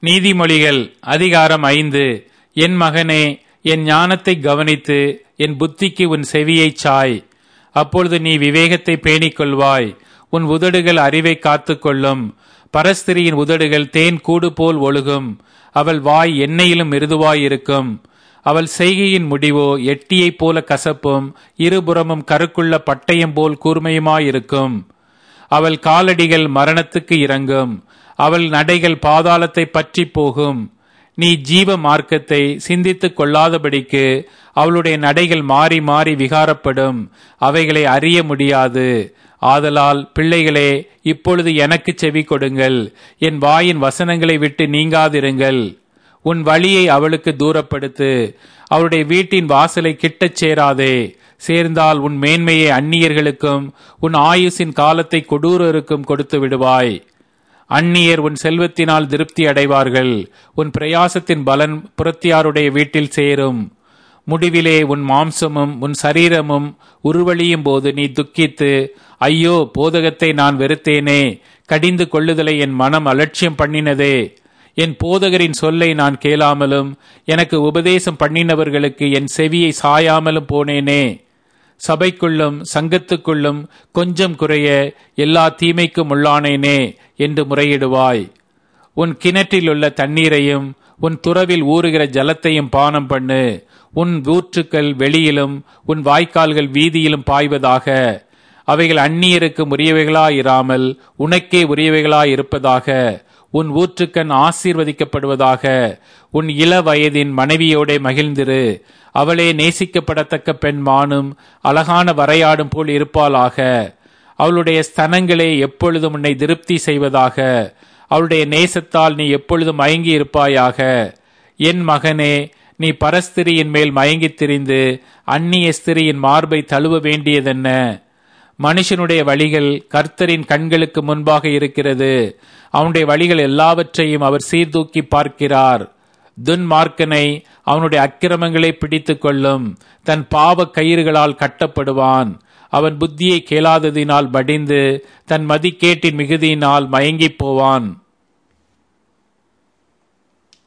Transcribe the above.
நீதிமொழிகள் அதிகாரம் ஐந்து என் மகனே என் ஞானத்தை கவனித்து என் புத்திக்கு உன் செவியைச் சாய் அப்பொழுது நீ விவேகத்தை பேணிக் கொள்வாய் உன் உதடுகள் அறிவை காத்துக்கொள்ளும் பரஸ்திரியின் உதடுகள் தேன் கூடு போல் ஒழுகும் அவள் வாய் எண்ணெயிலும் மிருதுவாய் இருக்கும் அவள் செய்கையின் முடிவோ எட்டியைப் போல கசப்பும் இருபுறமும் கருக்குள்ள பட்டயம் போல் கூர்மையுமாயிருக்கும் அவள் காலடிகள் மரணத்துக்கு இறங்கும் அவள் நடைகள் பாதாளத்தை பற்றி போகும் நீ ஜீவ மார்க்கத்தை சிந்தித்துக் கொள்ளாதபடிக்கு அவளுடைய நடைகள் மாறி மாறி விகாரப்படும் அவைகளை அறிய முடியாது ஆதலால் பிள்ளைகளே இப்பொழுது எனக்கு செவி கொடுங்கள் என் வாயின் வசனங்களை விட்டு நீங்காதிருங்கள் உன் வழியை அவளுக்கு தூரப்படுத்து அவளுடைய வீட்டின் வாசலை கிட்டச் சேராதே சேர்ந்தால் உன் மேன்மையை அந்நியர்களுக்கும் உன் ஆயுசின் காலத்தை கொடூரருக்கும் கொடுத்து விடுவாய் அந்நியர் உன் செல்வத்தினால் திருப்தி அடைவார்கள் உன் பிரயாசத்தின் பலன் புறத்தியாருடைய வீட்டில் சேரும் முடிவிலே உன் மாம்சமும் உன் சரீரமும் உருவழியும் போது நீ துக்கித்து ஐயோ போதகத்தை நான் வெறுத்தேனே கடிந்து கொள்ளுதலை என் மனம் அலட்சியம் பண்ணினதே என் போதகரின் சொல்லை நான் கேளாமலும் எனக்கு உபதேசம் பண்ணினவர்களுக்கு என் செவியை சாயாமலும் போனேனே சபைக்குள்ளும் சங்கத்துக்குள்ளும் கொஞ்சம் குறைய எல்லா தீமைக்கும் உள்ளானேனே என்று முறையிடுவாய் உன் கிணற்றிலுள்ள தண்ணீரையும் உன் துறவில் ஊறுகிற ஜலத்தையும் பானம் பண்ணு உன் ஊற்றுக்கள் வெளியிலும் உன் வாய்க்கால்கள் வீதியிலும் பாய்வதாக அவைகள் அந்நியருக்கு உரியவைகளாயிராமல் உனக்கே உரியவைகளாயிருப்பதாக உன் ஊற்றுக்கண் ஆசீர்வதிக்கப்படுவதாக உன் இள வயதின் மனைவியோடே மகிழ்ந்திரு அவளே நேசிக்கப்படத்தக்க பெண் மானும் அழகான வரையாடும் போல் இருப்பாளாக அவளுடைய ஸ்தனங்களே எப்பொழுதும் உன்னை திருப்தி செய்வதாக அவளுடைய நேசத்தால் நீ எப்பொழுதும் மயங்கி இருப்பாயாக என் மகனே நீ பரஸ்திரியின் மேல் மயங்கித் திரிந்து அந்நிய ஸ்திரியின் மார்பை தழுவ வேண்டியதென்ன மனுஷனுடைய வழிகள் கர்த்தரின் கண்களுக்கு முன்பாக இருக்கிறது அவனுடைய வழிகள் எல்லாவற்றையும் அவர் சீர்தூக்கி பார்க்கிறார் துன்மார்க்கனை அவனுடைய அக்கிரமங்களை பிடித்துக் கொள்ளும் தன் பாவ கயிறுகளால் கட்டப்படுவான் அவன் புத்தியை கேளாததினால் மடிந்து தன் மதிக்கேட்டின் மிகுதியினால் மயங்கிப் போவான்